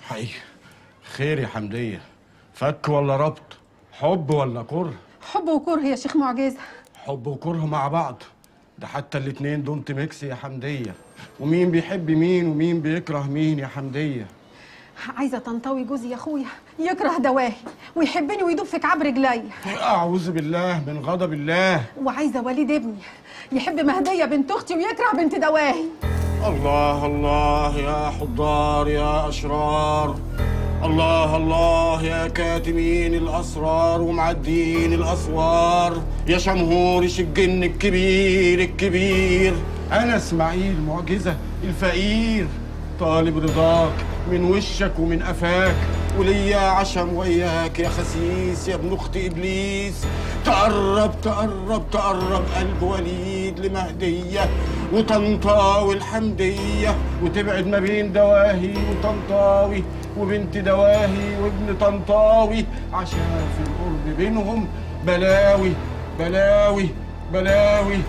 حقيقي خير يا حمدية فك ولا ربط حب ولا كره حب وكره يا شيخ معجزة حب وكره مع بعض ده حتى الاتنين دونت ميكس يا حمدية ومين بيحب مين ومين بيكره مين يا حمدية عايزة تنطوي جوزي يا اخويا يكره دواهي ويحبني ويدوب في كعب رجليا أعوذ بالله من غضب الله وعايزة وليد ابني يحب مهدية بنت اختي ويكره بنت دواهي الله الله يا حضار يا أشرار الله الله يا كاتمين الأسرار ومعدين الأسوار يا شمهورش الجن الكبير الكبير أنا إسماعيل معجزة الفقير طالب رضاك من وشك ومن قفاك وليا عشم وياك يا خسيس يا ابن اخت ابليس تقرب تقرب تقرب قلب وليد لمهديه وطنطاوي الحمديه وتبعد ما بين دواهي وطنطاوي وبنت دواهي وابن طنطاوي عشان في القرب بينهم بلاوي بلاوي بلاوي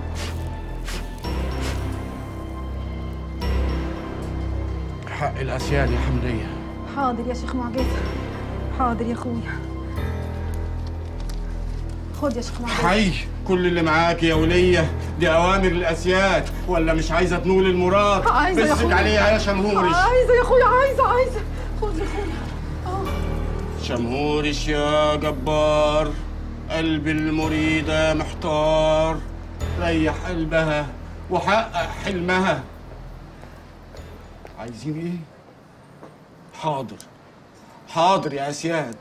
حق الاسياد يا حمديه حاضر يا شيخ معجزة حاضر يا اخويا خد يا شيخ معجزة حي كل اللي معاك يا ولية دي أوامر الأسياد ولا مش عايزة تنول المراد عايزة يا بسك أخويا. عليها يا شمهورش عايزة يا اخويا عايزة عايزة خد يا اخويا اه شمهورش يا جبار قلب المريدة محتار ريح قلبها وحقق حلمها عايزين ايه؟ حاضر حاضر يا أسياد